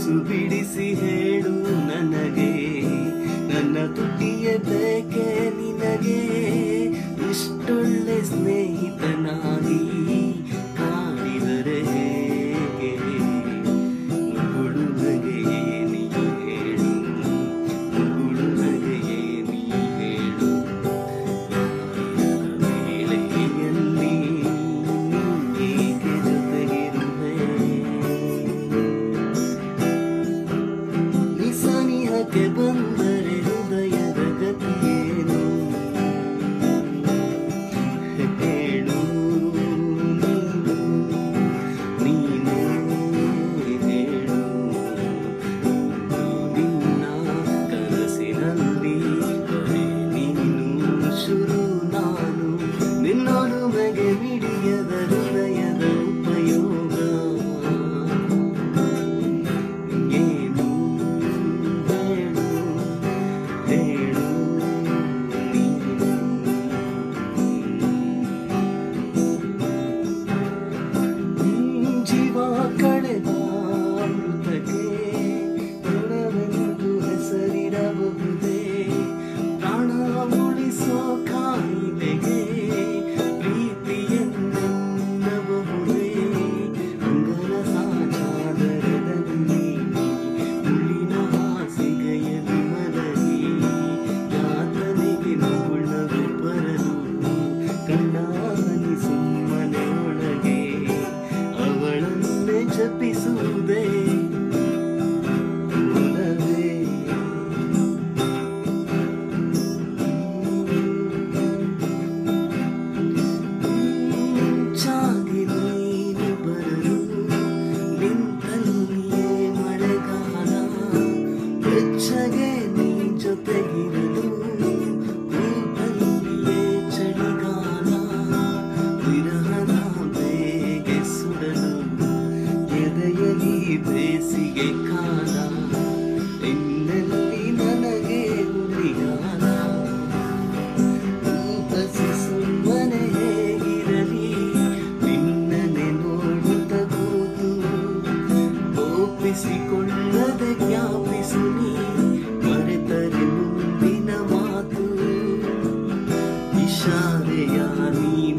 ತುಸು ಬಿಡಿಸಿ ಹೇಳು ನನಗೆ ನನ್ನ ತುಟಿಯ ಬೇಕೆ ನಿನಗೆ ಇಷ್ಟೊಳ್ಳೆ ಸ್ನೇಹಿತನಾಗಿ ಕಾಡಿದರೆ ಹೇಗೆ ಮುಗುಳುನಗೆಯೇ ನೀ ಹೇಳು ಮುಗುಳುನಗೆಯೇ ನೀ ಹೇಳು ವೇಳೆಯಲ್ಲಿ ಏಕೆ ಜೊತೆಗಿರುವೆ ನಿಸನಿಹಕ್ಕೆ ಬಂದರೆ ಹೃದಯದ ಗತಿಯೇನು ಹೇಳು ನೀನು ನೀನೇ ಹೇಳು ನಿನ್ನ ಕನಸಿನಲ್ಲಿ ಬರೀ ನೀನು ಶುರು ನಾನು ನಿನ್ನೊಲುಮೆಗೆ ಮಿಡಿಯದ ಹೃದಯದ ಉಪಯೋಗ ಏನು ಹೇಳು ಹೇಳು ನೀನು ಜೀವ ಕಳೆದ ಅಮೃತಕ್ಕೆ ಋಣವೆಂದು ಹೆಸರಿಡಬಹುದೇ ಪ್ರಾಣ ಉಳಿಸೋ ಕಾಯಿಲೆಗೆ ಪ್ರೀತಿಯೆಂದೆನ್ನಬಹುದೇ ಅಂಗನ ಸಾಚಾದರದಲ್ಲಿ ಮುಳ್ಳಿನ ಹಾಸಿಗೆಯಲ್ಲಿ ಮಲಗಿ ಯಾತನೆಗೆ ನುಗುಳಲು ಬರಲು ಕಣ್ಣಾನಿ ಸುಮ್ಮನೆ ಒಳಗೆ ಅವಳನ್ನೇ ಜಪಿಸುವುದೇ ಒಲವೇ ಚಾಗಿ ನೀನು ಬರಲು ನಿಂತಲ್ಲಿಯೇ ಮಳೆಗಾಲ ಬೆಚ್ಚಗೆ ನೀ ಜೊತೆಗಿರಲು ಕೂತಲ್ಲಿಯೇ ಚಳಿಗಾಲ ವಿರಹದ ಬೇಗೆ ಸುಡಲು ಎದೆಯಲಿ ಬೇಸಿಗೆ ಕಾಲ ಇನ್ನೆಲ್ಲಿ ನನಗೆ ಉಳಿಗಾಲ ರೂಪಸಿ ಸುಮ್ಮನೆ ಹೇಗಿರಲಿ ನಿನ್ನನೆ ನೋಡುತ್ತ ಕೂತು ಕೋಪಿಸಿಕೊಳ್ಳದೆ ಜ್ಞಾಪಿಸು ನೀ ಮರೆತರೆ ಮುಂದಿನ ಮಾತು ಇಶಾರೆಯ ನೀ